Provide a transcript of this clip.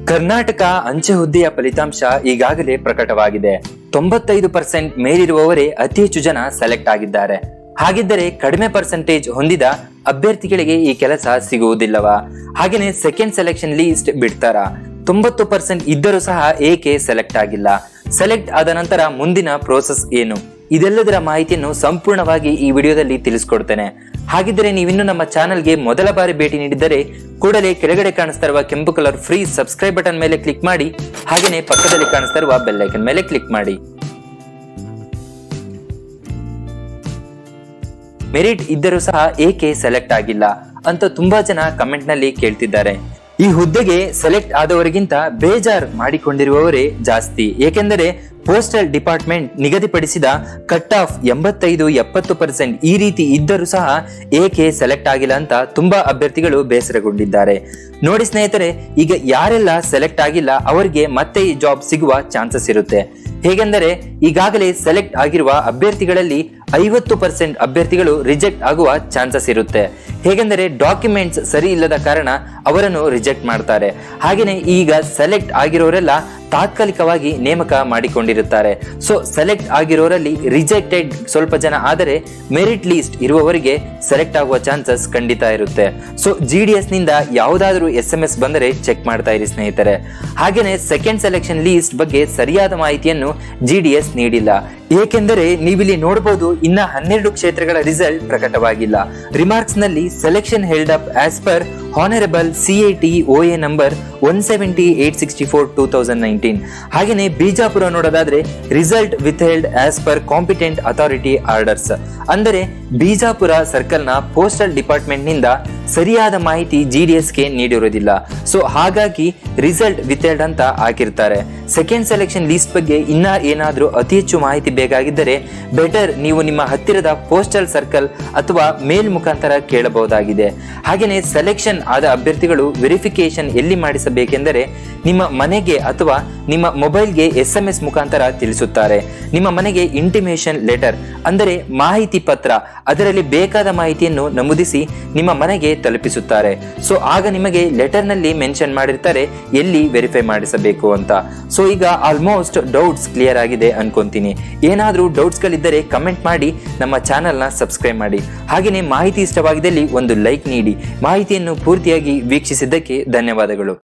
ಕರ್ನಾಟಕ ಅಂಚೆ ಹುದ್ದೆಯ ಫಲಿತಾಂಶ ಈಗಾಗಲೇ ಪ್ರಕಟವಾಗಿದೆ ತೊಂಬತ್ತೈದು ಪರ್ಸೆಂಟ್ ಮೇಲಿರುವವರೇ ಅತಿ ಹೆಚ್ಚು ಜನ ಸೆಲೆಕ್ಟ್ ಆಗಿದ್ದಾರೆ ಹಾಗಿದ್ದರೆ ಕಡಿಮೆ ಪರ್ಸೆಂಟೇಜ್ ಹೊಂದಿದ ಅಭ್ಯರ್ಥಿಗಳಿಗೆ ಈ ಕೆಲಸ ಸಿಗುವುದಿಲ್ಲವಾ ಹಾಗೇನೆ ಸೆಕೆಂಡ್ ಸೆಲೆಕ್ಷನ್ ಲೀಸ್ಟ್ ಬಿಡ್ತಾರಾ ತೊಂಬತ್ತು ಪರ್ಸೆಂಟ್ ಇದ್ದರೂ ಸಹ ಏಕೆ ಸೆಲೆಕ್ಟ್ ಆಗಿಲ್ಲ ಸೆಲೆಕ್ಟ್ ಆದ ನಂತರ ಮುಂದಿನ ಪ್ರೋಸೆಸ್ ಏನು ಇದೆಲ್ಲದರ ಮಾಹಿತಿಯನ್ನು ಸಂಪೂರ್ಣವಾಗಿ ಈ ವಿಡಿಯೋದಲ್ಲಿ ತಿಳಿಸ್ಕೊಡ್ತೇನೆ ಹಾಗಿದ್ದರೆ ನೀವಿನ್ನು ನಮ್ಮ ಚಾನಲ್ಗೆ ಮೊದಲ ಬಾರಿ ಭೇಟಿ ನೀಡಿದ್ದರೆ ಕೂಡಲೇ ಕೆಳಗಡೆ ಕಾಣಿಸ್ತಾ ಇರುವ ಕೆಂಪು ಕಲರ್ ಫ್ರೀ ಸಬ್ಸ್ಕ್ರೈಬ್ ಬಟನ್ ಮೇಲೆ ಕ್ಲಿಕ್ ಮಾಡಿ ಹಾಗೆಯೇ ಪಕ್ಕದಲ್ಲಿ ಕಾಣಿಸ್ತಾ ಇರುವ ಬೆಲ್ ಐಕನ್ ಮೇಲೆ ಕ್ಲಿಕ್ ಮಾಡಿ ಮೆರಿಟ್ ಇದ್ದರೂ ಸಹ ಏಕೆ ಸೆಲೆಕ್ಟ್ ಆಗಿಲ್ಲ ಅಂತ ತುಂಬಾ ಜನ ಕಮೆಂಟ್ ನಲ್ಲಿ ಕೇಳ್ತಿದ್ದಾರೆ ಈ ಹುದ್ದೆಗೆ ಸೆಲೆಕ್ಟ್ ಆದವರಿಗಿಂತ ಬೇಜಾರ್ ಮಾಡಿಕೊಂಡಿರುವವರೇ ಜಾಸ್ತಿ ಏಕೆಂದರೆ ಪೋಸ್ಟಲ್ ಡಿಪಾರ್ಟ್ಮೆಂಟ್ ನಿಗದಿಪಡಿಸಿದ ಕಟ್ ಆಫ್ ಎಂಬತ್ತೈದು ಎಪ್ಪತ್ತು ಪರ್ಸೆಂಟ್ ಈ ರೀತಿ ಇದ್ದರೂ ಸಹ ಏಕೆ ಸೆಲೆಕ್ಟ್ ಆಗಿಲ್ಲ ಅಂತ ತುಂಬಾ ಅಭ್ಯರ್ಥಿಗಳು ಬೇಸರಗೊಂಡಿದ್ದಾರೆ ನೋಡಿ ಸ್ನೇಹಿತರೆ ಈಗ ಯಾರೆಲ್ಲ ಸೆಲೆಕ್ಟ್ ಆಗಿಲ್ಲ ಅವರಿಗೆ ಮತ್ತೆ ಈ ಜಾಬ್ ಸಿಗುವ ಚಾನ್ಸಸ್ ಇರುತ್ತೆ ಹೇಗೆಂದರೆ ಈಗಾಗಲೇ ಸೆಲೆಕ್ಟ್ ಆಗಿರುವ ಅಭ್ಯರ್ಥಿಗಳಲ್ಲಿ ಐವತ್ತು ಪರ್ಸೆಂಟ್ ಅಭ್ಯರ್ಥಿಗಳು ರಿಜೆಕ್ಟ್ ಆಗುವ ಚಾನ್ಸಸ್ ಇರುತ್ತೆ ಹೇಗೆಂದರೆ ಡಾಕ್ಯುಮೆಂಟ್ಸ್ ಸರಿ ಇಲ್ಲದ ಕಾರಣ ಅವರನ್ನು ರಿಜೆಕ್ಟ್ ಮಾಡ್ತಾರೆ ಹಾಗೆಯೇ ಈಗ ಸೆಲೆಕ್ಟ್ ಆಗಿರೋರೆಲ್ಲ ತಾತ್ಕಾಲಿಕವಾಗಿ ನೇಮಕ ಮಾಡಿಕೊಂಡಿರುತ್ತಾರೆ ಸೊ ಸೆಲೆಕ್ಟ್ ಆಗಿರೋರಲ್ಲಿ ರಿಜೆಕ್ಟೆಡ್ ಸ್ವಲ್ಪ ಜನ ಆದರೆ ಮೆರಿಟ್ ಲೀಸ್ಟ್ ಇರುವವರಿಗೆ ಸೆಲೆಕ್ಟ್ ಆಗುವ ಚಾನ್ಸಸ್ ಖಂಡಿತ ಇರುತ್ತೆ ಸೊ ಜಿ ಡಿ ಎಸ್ ನಿಂದ ಯಾವುದಾದ್ರೂ ಎಸ್ ಎಂ ಎಸ್ ಬಂದರೆ ಚೆಕ್ ಮಾಡ್ತಾ ಇರಿ ಸ್ನೇಹಿತರೆ ಹಾಗೇನೆ ಸೆಕೆಂಡ್ ಸೆಲೆಕ್ಷನ್ ಲೀಸ್ಟ್ ಬಗ್ಗೆ ಸರಿಯಾದ ಮಾಹಿತಿಯನ್ನು ಜಿ ಡಿ ಎಸ್ ನೀಡಿಲ್ಲ ಏಕೆಂದರೆ ನೀವಿಲ್ಲಿ ನೋಡಬಹುದು ಇನ್ನ ಹನ್ನೆರಡು ಕ್ಷೇತ್ರಗಳ ರಿಸಲ್ಟ್ ಪ್ರಕಟವಾಗಿಲ್ಲ ರಿಮಾರ್ಕ್ಸ್ ನಲ್ಲಿ selection held up as per honourable CIT A number one seventy eight sixty four two thousand nineteen ಹಾಗೆಯೇ ಬಿಜಾಪುರ ನೋಡೋದಾದ್ರೆ result withheld as per competent authority orders ಅಂದರೆ ಬಿಜಾಪುರ ಸರ್ಕಲ್ ನ ಪೋಸ್ಟಲ್ ಡಿಪಾರ್ಟ್ಮೆಂಟ್ ನಿಂದ ಸರಿಯಾದ ಮಾಹಿತಿ ಜಿ ಡಿ ಎಸ್ಗೆ ನೀಡಿರುವುದಿಲ್ಲ ಸೊ ಹಾಗಾಗಿ ರಿಸಲ್ಟ್ ವಿತ್ ಹೆಲ್ಡ್ ಅಂತ ಹಾಕಿರ್ತಾರೆ ಸೆಕೆಂಡ್ ಸೆಲೆಕ್ಷನ್ ಲೀಸ್ಟ್ ಬಗ್ಗೆ ಇನ್ನ ಏನಾದ್ರೂ ಅತಿ ಹೆಚ್ಚು ಮಾಹಿತಿ ಬೇಕಾಗಿದ್ದರೆ ಬೆಟರ್ ನೀವು ನಿಮ್ಮ ಹತ್ತಿರದ ಪೋಸ್ಟಲ್ ಸರ್ಕಲ್ ಅಥವಾ ಮೇಲ್ ಮುಖಾಂತರ ಕೇಳಬಹುದಾಗಿದೆ ಹಾಗೆಯೇ ಸೆಲೆಕ್ಷನ್ ಆದ ಅಭ್ಯರ್ಥಿಗಳು ವೆರಿಫಿಕೇಶನ್ ಎಲ್ಲಿ ಮಾಡಿಸಬೇಕೆಂದರೆ ನಿಮ್ಮ ಮನೆಗೆ ಅಥವಾ ನಿಮ್ಮ ಮೊಬೈಲ್ಗೆ ಎಸ್ ಎಂ ಎಸ್ ಮುಖಾಂತರ ತಿಳಿಸುತ್ತಾರೆ ನಿಮ್ಮ ಮನೆಗೆ ಇಂಟಿಮೇಷನ್ ಲೆಟರ್ ಅಂದರೆ ಮಾಹಿತಿ ಪತ್ರ ಅದರಲ್ಲಿ ಬೇಕಾದ ಮಾಹಿತಿಯನ್ನು ನಮೂದಿಸಿ ನಿಮ್ಮ ಮನೆಗೆ ತಲುಪಿಸುತ್ತಾರೆ ಸೊ ಆಗ ನಿಮಗೆ ಲೆಟರ್ ನಲ್ಲಿ ಮೆನ್ಷನ್ ಮಾಡಿರ್ತಾರೆ ಎಲ್ಲಿ ವೆರಿಫೈ ಮಾಡಿಸಬೇಕು ಅಂತ ಸೊ ಈಗ ಆಲ್ಮೋಸ್ಟ್ ಡೌಟ್ಸ್ ಕ್ಲಿಯರ್ ಆಗಿದೆ ಅನ್ಕೊಂತೀನಿ ಏನಾದ್ರೂ ಡೌಟ್ಸ್ ಗಳಿದ್ದರೆ ಕಮೆಂಟ್ ಮಾಡಿ ನಮ್ಮ ಚಾನೆಲ್ ನ ಸಬ್ಸ್ಕ್ರೈಬ್ ಮಾಡಿ ಹಾಗೆಯೇ ಮಾಹಿತಿ ಇಷ್ಟವಾಗಿದ್ದಲ್ಲಿ ಒಂದು ಲೈಕ್ ನೀಡಿ ಮಾಹಿತಿಯನ್ನು ಪೂರ್ತಿಯಾಗಿ ವೀಕ್ಷಿಸಿದ್ದಕ್ಕೆ ಧನ್ಯವಾದಗಳು